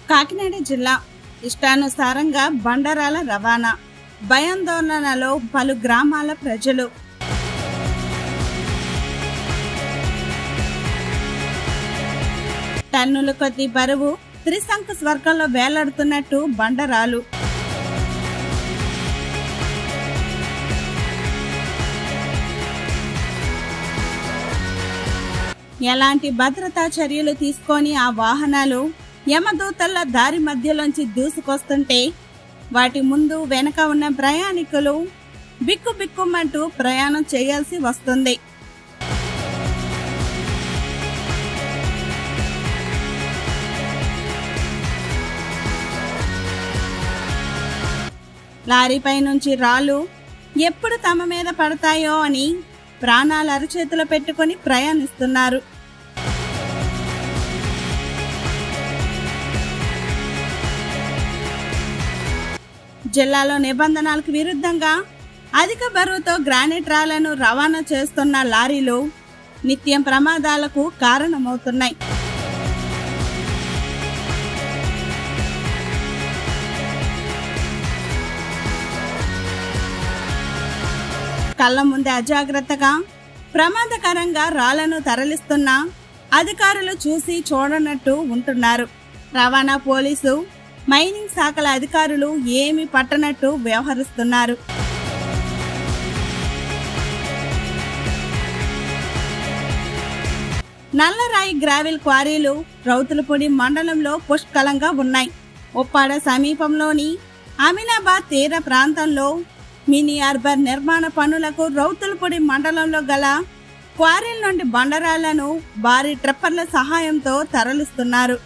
కాకినాడ జిల్లా ఇష్టానుసారంగా బండరాల రవాణా భయాందోళనలో పలు గ్రామాల ప్రజలు టన్నుల కొద్ది బరువు త్రిశంకు స్వర్గంలో వేలాడుతున్నట్టు బండరాలు ఎలాంటి భద్రతా చర్యలు తీసుకొని ఆ వాహనాలు యమదూతల దారి మధ్యలోంచి దూసుకొస్తుంటే వాటి ముందు వెనక ఉన్న ప్రయాణికులు బిక్కు బిక్కుమంటూ ప్రయాణం చేయాల్సి వస్తుంది లారీపై నుంచి రాళ్ళు ఎప్పుడు తమ మీద పడతాయో అని ప్రాణాలు అరచేతిలో పెట్టుకొని ప్రయాణిస్తున్నారు జిల్లాలో నిబంధనలకు విరుద్ధంగా అధిక బరువుతో గ్రానైట్ రాళ్లను రవాణా చేస్తున్న లారీలు నిత్యం ప్రమాదాలకు కారణమవుతున్నాయి కళ్ళ ముందే అజాగ్రత్తగా ప్రమాదకరంగా రాళ్లను తరలిస్తున్న అధికారులు చూసి చూడనట్టు ఉంటున్నారు రవాణా పోలీసు మైనింగ్ శాఖల అధికారులు ఏమి పట్టనట్టు వ్యవహరిస్తున్నారు నల్లరాయి గ్రావెల్ క్వారీలు రౌతులపూడి మండలంలో పుష్కలంగా ఉన్నాయి ఉప్పాడ సమీపంలోని అమీనాబాద్ తీర ప్రాంతంలో మినీ అర్బన్ నిర్మాణ పనులకు రౌతులపూడి మండలంలో గల క్వారీల నుండి బండరాళ్లను భారీ ట్రిప్పర్ల సహాయంతో తరలిస్తున్నారు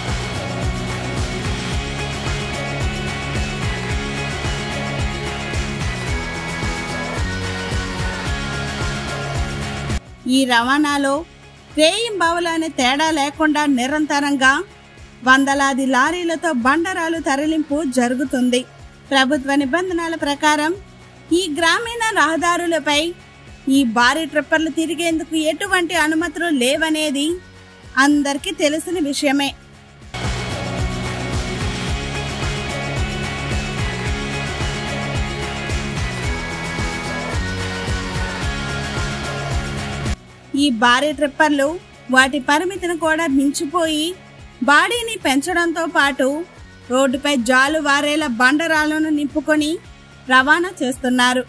ఈ రవాణాలో రేయింబావులనే తేడా లేకుండా నిరంతరంగా వందలాది లారీలతో బండరాలు తరలింపు జరుగుతుంది ప్రభుత్వ నిబంధనల ప్రకారం ఈ గ్రామీణ రహదారులపై ఈ భారీ ట్రిప్పర్లు తిరిగేందుకు ఎటువంటి అనుమతులు లేవనేది అందరికీ తెలిసిన విషయమే ఈ భారీ ట్రిప్పర్లు వాటి పరిమితిని కూడా మించిపోయి బాడీని పెంచడంతో పాటు రోడ్డుపై జాలు వారేలా బండరాలను నింపుకొని రవాణా చేస్తున్నారు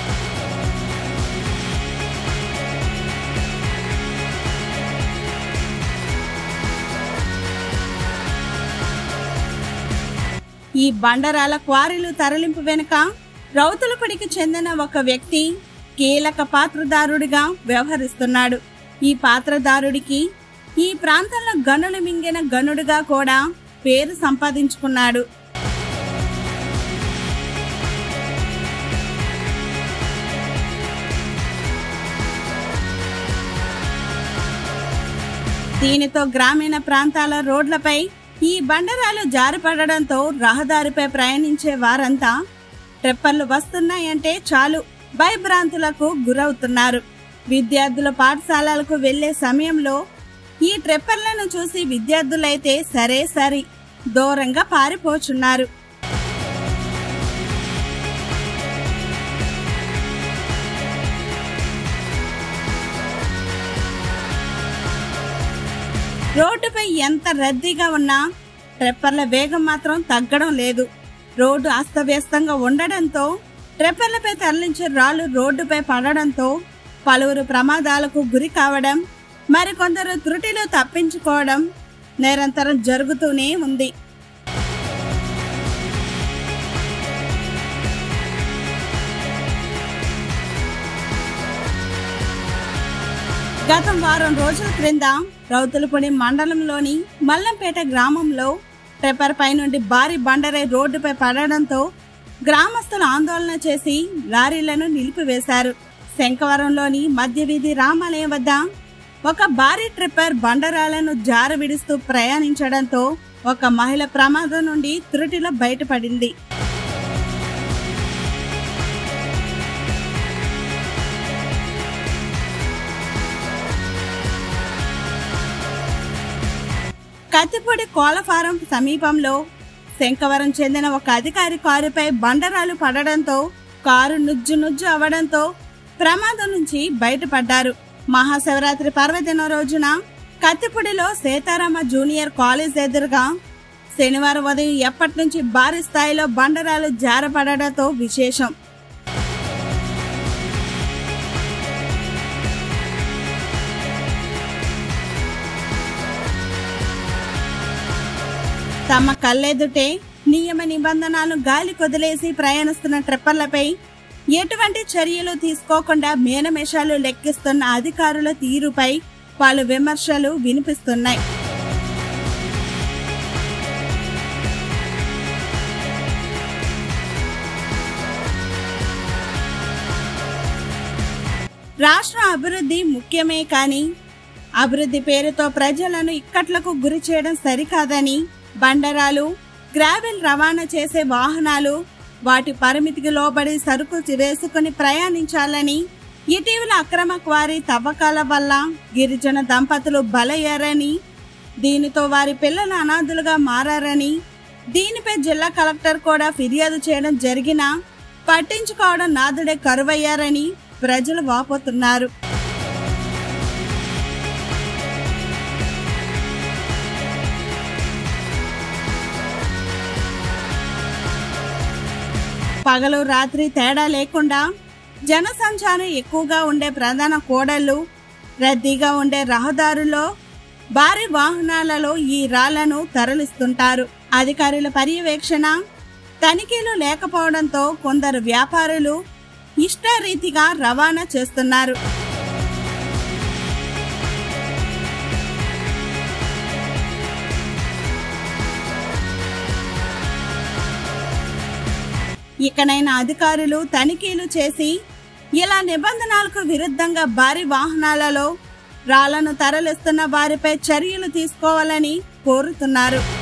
ఈ బండరాల క్వారీలు తరలింపు వెనుక రౌతులపడికి చెందిన ఒక వ్యక్తి కీలక పాత్రదారుడిగా వ్యవహరిస్తున్నాడు ఈ పాత్రదారుడికి ఈ ప్రాంతంలో గనులు మింగిన గనుడుగా కూడా పేరు సంపాదించుకున్నాడు దీనితో గ్రామీణ ప్రాంతాల రోడ్లపై ఈ బండరాలు జారిపడడంతో రహదారిపై ప్రయాణించే వారంతా ట్రిప్పర్లు వస్తున్నాయంటే చాలు భయభ్రాంతులకు గురవుతున్నారు విద్యార్థుల పాఠశాలలకు వెళ్లే సమయంలో ఈ ట్రిప్పర్లను చూసి విద్యార్థులైతే సరే సరి దూరంగా పారిపోచున్నారు రోడ్డుపై ఎంత రద్దీగా ఉన్నా ట్రెప్పర్ల వేగం మాత్రం తగ్గడం లేదు రోడ్డు అస్తవ్యస్తంగా ఉండడంతో ట్రెప్పర్లపై తరలించే రాళ్లు రోడ్డుపై పడడంతో పలువురు ప్రమాదాలకు గురి కావడం మరికొందరు త్రుటిలో తప్పించుకోవడం నిరంతరం జరుగుతూనే ఉంది గతం వారం రోజుల క్రింద రౌతులపూడి మండలంలోని మల్లంపేట గ్రామంలో ట్రెపర్ పై నుండి భారీ బండరై రోడ్డుపై పడడంతో గ్రామస్తులు ఆందోళన చేసి లారీలను నిలిపివేశారు శంకవరంలోని మధ్య వీధి రామాలయం వద్ద ఒక భారీ ట్రిప్పర్ బండరాలను జార విడుస్తూ ప్రయాణించడంతో ఒక మహిళ ప్రమాదం నుండి త్రుటిలో బయటపడింది కత్తిపూడి కోళ్ల ఫారం సమీపంలో శంకవరం చెందిన ఒక అధికారి కారుపై బండరాలు పడడంతో కారు నుజ్జు నుజ్జు అవడంతో ప్రమాదం నుంచి బయటపడ్డారు మహాశివరాత్రి పర్వదిన రోజున కత్తిపూడిలో సీతారామ జూనియర్ కాలేజ్ ఎదురుగా శనివారం ఉదయం ఎప్పటి నుంచి భారీ స్థాయిలో బండరాలు జారపడడంతో విశేషం తమ కళ్ళెదుటే నియమ నిబంధనలు గాలి కొదిలేసి ప్రయాణిస్తున్న ట్రిప్పర్లపై ఎటువంటి చర్యలు తీసుకోకుండా మేనమేషాలు లెక్కిస్తున్న అధికారుల తీరుపై పలు విమర్శలు వినిపిస్తున్నాయి రాష్ట్ర అభివృద్ధి ముఖ్యమే కానీ అభివృద్ధి పేరుతో ప్రజలను ఇక్కట్లకు గురి చేయడం సరికాదని బండరాలు గ్రావెల్ రవాణా చేసే వాహనాలు వాటి పరిమితికి లోబడి సరుకు వేసుకుని ప్రయాణించాలని ఇటీవల అక్రమ క్వారీ తవ్వకాల వల్ల గిరిజన దంపతులు బలయ్యారని దీనితో వారి పిల్లలు అనాథులుగా మారారని దీనిపై జిల్లా కలెక్టర్ కూడా ఫిర్యాదు చేయడం జరిగినా పట్టించుకోవడం నాదుడే కరువయ్యారని ప్రజలు వాపోతున్నారు పగలు రాత్రి తేడా లేకుండా జనసంచారం ఎక్కువగా ఉండే ప్రధాన కూడళ్లు రద్దీగా ఉండే రహదారుల్లో భారీ వాహనాలలో ఈ రాళ్లను తరలిస్తుంటారు అధికారుల పర్యవేక్షణ తనిఖీలు లేకపోవడంతో కొందరు వ్యాపారులు ఇష్టరీతిగా రవాణా చేస్తున్నారు ఇకనైనా అధికారులు తనిఖీలు చేసి ఇలా నిబంధనలకు విరుద్ధంగా భారీ వాహనాలలో రాళ్లను తరలిస్తున్న వారిపై చర్యలు తీసుకోవాలని కోరుతున్నారు